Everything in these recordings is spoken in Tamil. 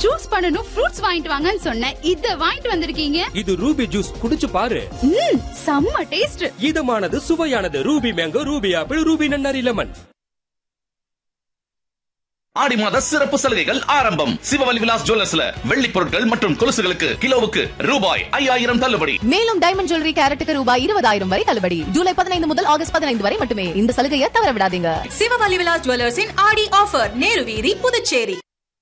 ஜூஸ் பண்ணனும் ஃப்ரூட்ஸ் வாங்கிட்டு வாங்கன்னு சொன்னேன் இத வாங்கிட்டு வந்திருக்கீங்க இது ரூபி ஜூஸ் குடிச்சு பாரு ம் செம்ம டேஸ்ட் இதமானது சுவையானது Ruby mango Ruby apple Ruby நன்னாரி லெமன் ஆடி மாத சிறப்பு சலுகைகள் ஆரம்பம் சிவவலி விலாஸ் ஜுவல்லர்ஸ்ல வெள்ளி பொருட்கள் மற்றும் கொலுசுகளுக்கு கிலோவுக்கு ரூபாய் ஐயாயிரம் தள்ளுபடி மேலும் டைமண்ட் ஜுவல்லரி கேரட்டுக்கு ரூபாய் இருபதாயிரம் வரை தள்ளுபடி ஜூலை பதினைந்து முதல் ஆகஸ்ட் பதினைந்து வரை மட்டுமே இந்த சலுகையை தவற விடாதீங்க சிவவலி விலாஸ் ஜுவல்லர்ஸின் ஆடி ஆஃபர் நேரு வீதி புதுச்சேரி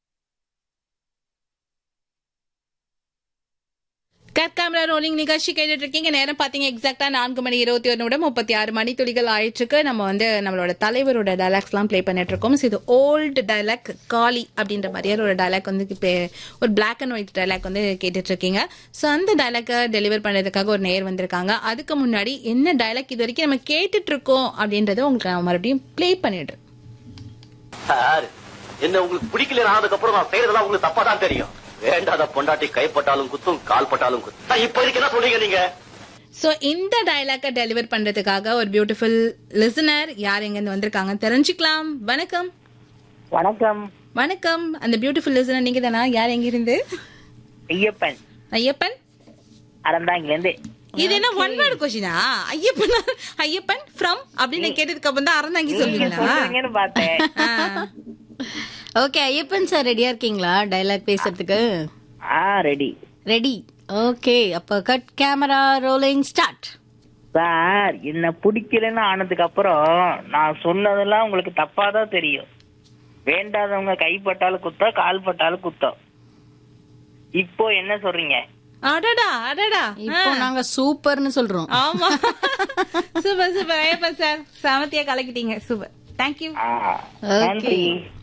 கட் கேமரா ரோலிங் நிகழ்ச்சி கேட்டுட்டு இருக்கீங்க நேரம் பாத்தீங்க எக்ஸாக்டா நான்கு மணி இருபத்தி ஒரு நிமிடம் முப்பத்தி ஆறு மணி துளிகள் ஆயிடுச்சுக்கு நம்ம வந்து நம்மளோட தலைவரோட டைலாக்ஸ் எல்லாம் ப்ளே பண்ணிட்டு இருக்கோம் So, இது ஓல்டு டைலாக் காளி அப்படின்ற மாதிரியான ஒரு டைலாக் வந்து இப்போ ஒரு பிளாக் அண்ட் ஒயிட் டைலாக் வந்து கேட்டுட்டு இருக்கீங்க ஸோ அந்த டைலாக்கை டெலிவர் பண்ணுறதுக்காக ஒரு நேர் வந்திருக்காங்க அதுக்கு முன்னாடி என்ன டைலாக் இது வரைக்கும் நம்ம கேட்டுட்டு இருக்கோம் அப்படின்றத உங்களுக்கு நான் மறுபடியும் ப்ளே பண்ணிடுறேன் சார் என்ன உங்களுக்கு பிடிக்கல ஆனதுக்கு அப்புறம் நான் செய்யறதெல்லாம் உங்களுக்கு தப்பா தான் தெரியும் வேண்டாத பொண்டாட்டி கைப்பட்டாலும் குத்தும் கால் பட்டாலும் குத்தும் நான் இப்ப இதுக்கு என்ன சொல்றீங்க நீங்க ஸோ இந்த டைலாக்கை டெலிவர் பண்றதுக்காக ஒரு பியூட்டிஃபுல் லிசனர் யார் எங்கேருந்து வந்திருக்காங்க தெரிஞ்சுக்கலாம் வணக்கம் வணக்கம் வணக்கம் அந்த பியூட்டிஃபுல் லிசனர் நீங்க தானா யார் எங்கிருந்து ஐயப்பன் ஐயப்பன் அறந்தாங்கில இருந்து இது என்ன ஒன் வேர்டு கொஸ்டினா ஐயப்பன் ஐயப்பன் ஃப்ரம் அப்படின்னு கேட்டதுக்கு அப்புறம் தான் அறந்தாங்கி சொல்லுவீங்களா சொல்றீங்கன்னு பார்த்தேன் ஓகே ஐயப்பன் சார் ரெடியா இருக்கீங்களா டைலாக் பேசுறதுக்கு ஆ ரெடி ரெடி ஓகே அப்ப cut camera rolling start sir என்ன பிடிக்கலன்னு ஆனதுக்கு அப்புறம் நான் சொன்னதெல்லாம் உங்களுக்கு தப்பா தான் தெரியும் வேண்டாதவங்க கைப்பட்டாலும் குத்தம் கால் பட்டாலும் குத்தம் இப்போ என்ன சொல்றீங்க அடடா அடடா இப்போ நாங்க சூப்பர்னு சொல்றோம் ஆமா சூப்பர் சூப்பர் ஐயப்பன் சார் சாமத்தியா கலக்கிட்டீங்க சூப்பர் தேங்க்யூ ஆ, Okay. நன்றி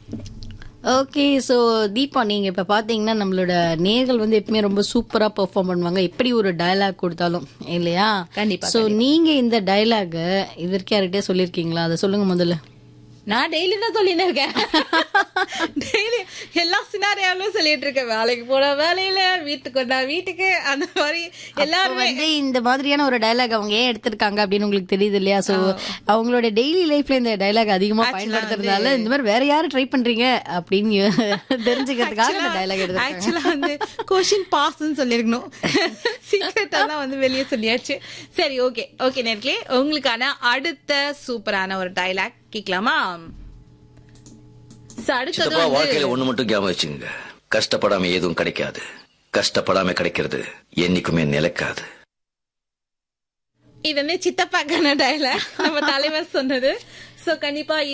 ஓகே ஸோ தீபா நீங்க இப்ப பாத்தீங்கன்னா நம்மளோட நேர்கள் வந்து எப்பவுமே ரொம்ப சூப்பரா பெர்ஃபார்ம் பண்ணுவாங்க எப்படி ஒரு டயலாக் கொடுத்தாலும் இல்லையா கண்டிப்பா, ஸோ நீங்க இந்த டயலாக இது வரைக்கும் யார்கிட்டயே சொல்லிருக்கீங்களா அதை சொல்லுங்க முதல்ல நான் டெய்லி தான் சொல்லிட்டு இருக்கேன் டெய்லி எல்லா சினாரியாலும் சொல்லிட்டு இருக்கேன் வேலைக்கு போன வேலையில வீட்டுக்கு வந்தா வீட்டுக்கு அந்த மாதிரி அப்ப எல்லாருமே வந்து இந்த மாதிரியான ஒரு டயலாக் அவங்க ஏன் எடுத்திருக்காங்க அப்படின்னு உங்களுக்கு தெரியுது இல்லையா சோ அவங்களோட டெய்லி லைஃப்ல இந்த டயலாக் அதிகமா Actually பயன்படுத்துறதுனால இந்த மாதிரி வேற யாரும் ட்ரை பண்றீங்க அப்படின்னு தெரிஞ்சுக்கிறதுக்காக இந்த டயலாக் எடுத்திருக்காங்க ஆக்சுவலா வந்து கொஷின் பாஸ்ன்னு சொல்லிருக்கணும் சீக்கிரட் எல்லாம் வந்து வெளியே சொல்லியாச்சு சரி ஓகே ஓகே நேர்களே உங்களுக்கான அடுத்த சூப்பரான ஒரு டைலாக் கேட்கலாமா So, அடுத்தது சித்தப்பா வந்து வாழ்க்கையில ஒண்ணு மட்டும் ஞாபகம் வச்சுங்க கஷ்டப்படாம எதுவும் கிடைக்காது கஷ்டப்படாம கிடைக்கிறது என்னைக்குமே நிலைக்காது இது வந்து சித்தப்பாக்கான டைலாக் நம்ம தலைவர் சொன்னது சோ கண்டிப்பா